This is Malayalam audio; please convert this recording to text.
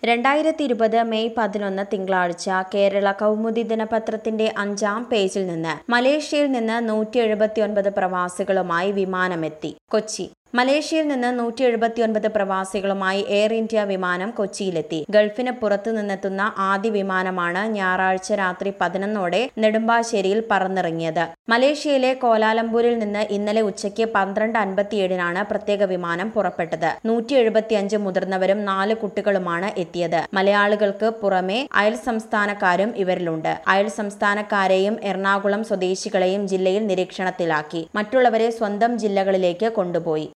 രണ്ടായിരത്തി ഇരുപത് മെയ് പതിനൊന്ന് തിങ്കളാഴ്ച കേരള കൗമുദി ദിനപത്രത്തിന്റെ അഞ്ചാം പേജിൽ നിന്ന് മലേഷ്യയിൽ നിന്ന് നൂറ്റി എഴുപത്തിയൊൻപത് പ്രവാസികളുമായി വിമാനമെത്തി കൊച്ചി മലേഷ്യയിൽ നിന്ന് നൂറ്റി എഴുപത്തിയൊൻപത് പ്രവാസികളുമായി എയർ ഇന്ത്യ വിമാനം കൊച്ചിയിലെത്തി ഗൾഫിന് പുറത്തു നിന്നെത്തുന്ന ആദ്യ വിമാനമാണ് ഞായറാഴ്ച രാത്രി പതിനൊന്നോടെ നെടുമ്പാശ്ശേരിയിൽ പറന്നിറങ്ങിയത് മലേഷ്യയിലെ കോലാലംപൂരിൽ നിന്ന് ഇന്നലെ ഉച്ചയ്ക്ക് പന്ത്രണ്ട് അൻപത്തിയേഴിനാണ് പ്രത്യേക വിമാനം പുറപ്പെട്ടത് നൂറ്റി എഴുപത്തിയഞ്ച് മുതിർന്നവരും നാല് കുട്ടികളുമാണ് എത്തിയത് മലയാളികൾക്ക് പുറമെ അയൽ സംസ്ഥാനക്കാരും ഇവരിലുണ്ട് അയൽ സംസ്ഥാനക്കാരെയും എറണാകുളം സ്വദേശികളെയും ജില്ലയിൽ നിരീക്ഷണത്തിലാക്കി മറ്റുള്ളവരെ സ്വന്തം ജില്ലകളിലേക്ക് കൊണ്ടുപോയി